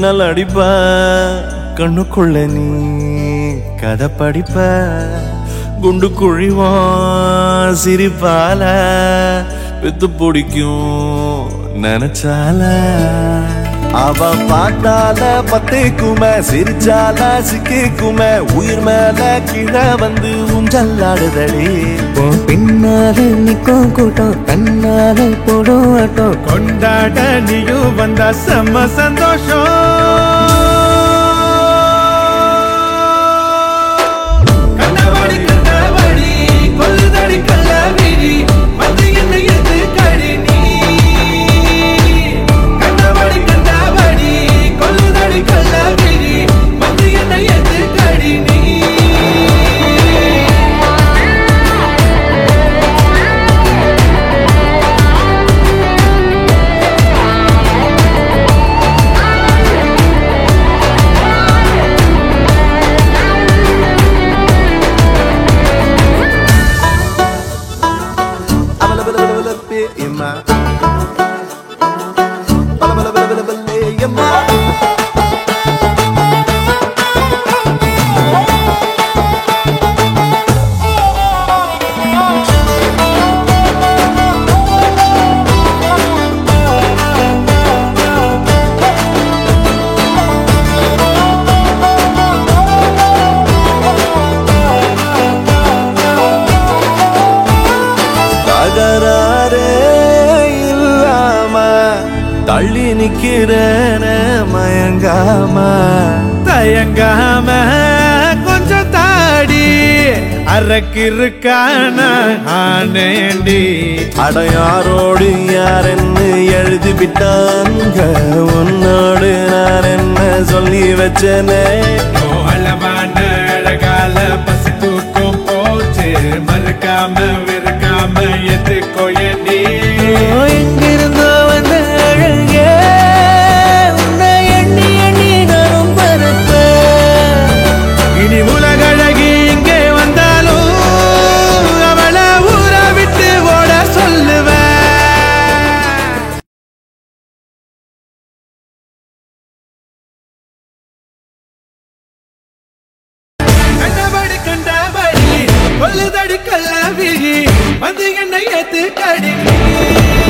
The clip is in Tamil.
மின்னல் அடிப்ப கண்ணுக்குள்ள நீ கதை படிப்ப குண்டு குழிவான் சிரிப்பால வித்து பிடிக்கும் நினைச்சால அவ பார்த்தால பத்தேக்குமே சிரிச்சால சிக்கிக்குமே உயிர் மேல கீழே வந்து ஊஞ்சல்லாடுதடி உன் பின்னால நிக்கும் கூட்டம் தன்னால போடும் ஆட்டம் கொண்டாட நீயும் வந்தா செம்ம சந்தோஷம் கண்டபடி கண்டபடி கொல்லுதடி கள்ளவிழி வந்து என்னை எது கடி நீ கண்டபடி கண்டபடி கொல்லுதடி கள்ளவிழி வந்து என்னை எது கடி நீ தகராறே இல்லாம தள்ளி நிக்கிறேன மயங்காம தயங்காம கொஞ்சம் தாடி அரக்கிருக்கான ஆனேண்டி அடையாரோடு யாரென்னு எழுதி விட்டாங்க உன்னோடு நான் என்ன சொல்லி வச்சனே அளவான அழகால பசி தூக்கம் போச்சு மறுக்காம வெறுக்காம எதுக்கோ எண்ணி எங்கிருந்தோ வந்த அழகே உன்னை எண்ணி எண்ணி நானும் பரப்பேன் இனி உலகழகி இங்கே வந்தாலும் அவளை ஊற விட்டு ஓட சொல்லுவேன் கண்டபடி கண்டபடி கொல்லுதடி கள்ளவிழி வந்து என்னை எது கடி